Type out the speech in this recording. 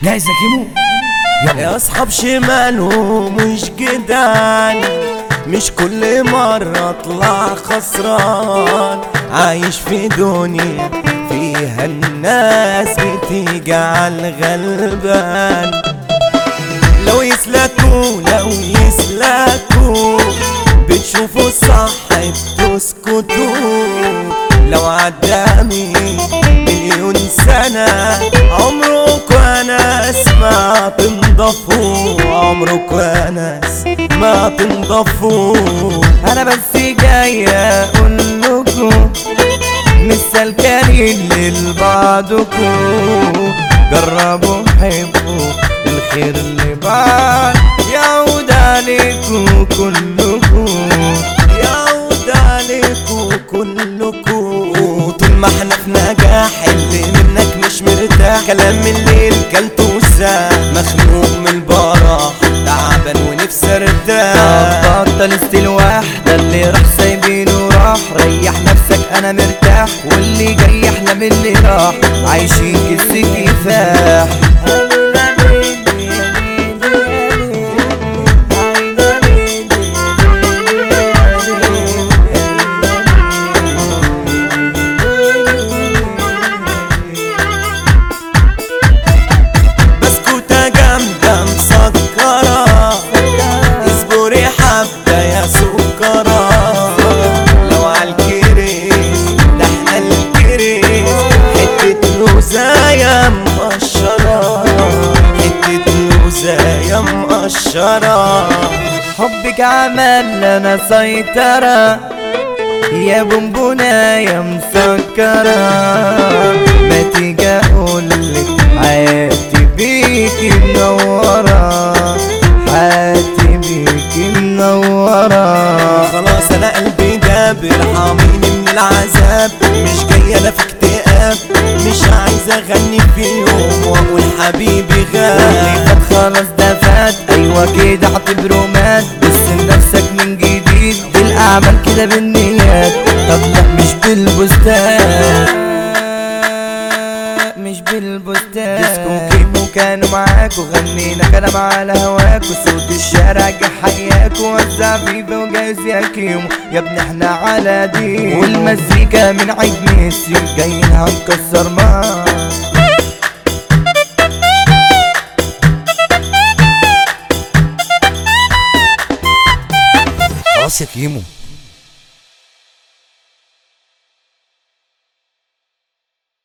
جاهز يا كيمو يلا يا اصحاب شمال ومش جدعان مش كل مرة اطلع خسران عايش في دنيا فيها الناس بتيجي على الغلبان لو يسلكوا لو يسلكوا بتشوفوا الصح بتسكتوا لو عدامي مليون سنة عمرك ناس ما تنضفوا عمرك ناس ما تنضفوا انا بس جاي اقول لكم مش سالكين لبعضكم جربوا حبوا الخير اللي بعد يعود عليكم كلكم يعود عليكم كلكم طول ما احنا في نجاح اللي منك مش مرتاح كلام الليل كلته وساح مخنوق من البراح تعبان ونفسي ارتاح بطل استيل واحدة اللي راح سايبينه راح ريح نفسك انا مرتاح واللي جاي يحلم اللي راح عايشين كس كفاح بسكوتة جامدة مسكرة اصبري حبة يا سكرة لو عالكريز ده احنا الكريز حتة لوزاية مقشرة حتة لوزاية مقشرة حبك عمل انا سيطرة يا بونبونة يا مسكرة ما تيجي اقولك حياتي بيكي منورة حياتي بيكي منورة خلاص انا قلبي جاب ارحميني من العذاب مش جاي انا في اكتئاب مش عايز اغني في يوم واقول حبيبي واللي غاب فات خلاص ده فات ايوه كده اعتبره مات بس نفسك من جديد بالاعمال كده بالنيات طب لا مش بالبوستات مش بالبوستات ديسكو كيمو كانوا معاك وغنينا كلام على هواك وصوت الشارع جه حياك ووزع فيفا وجايز يا كيمو يا ابني احنا على دين والمزيكا من عيد ميسي جايين هنكسر معاك خلاص يا كيمو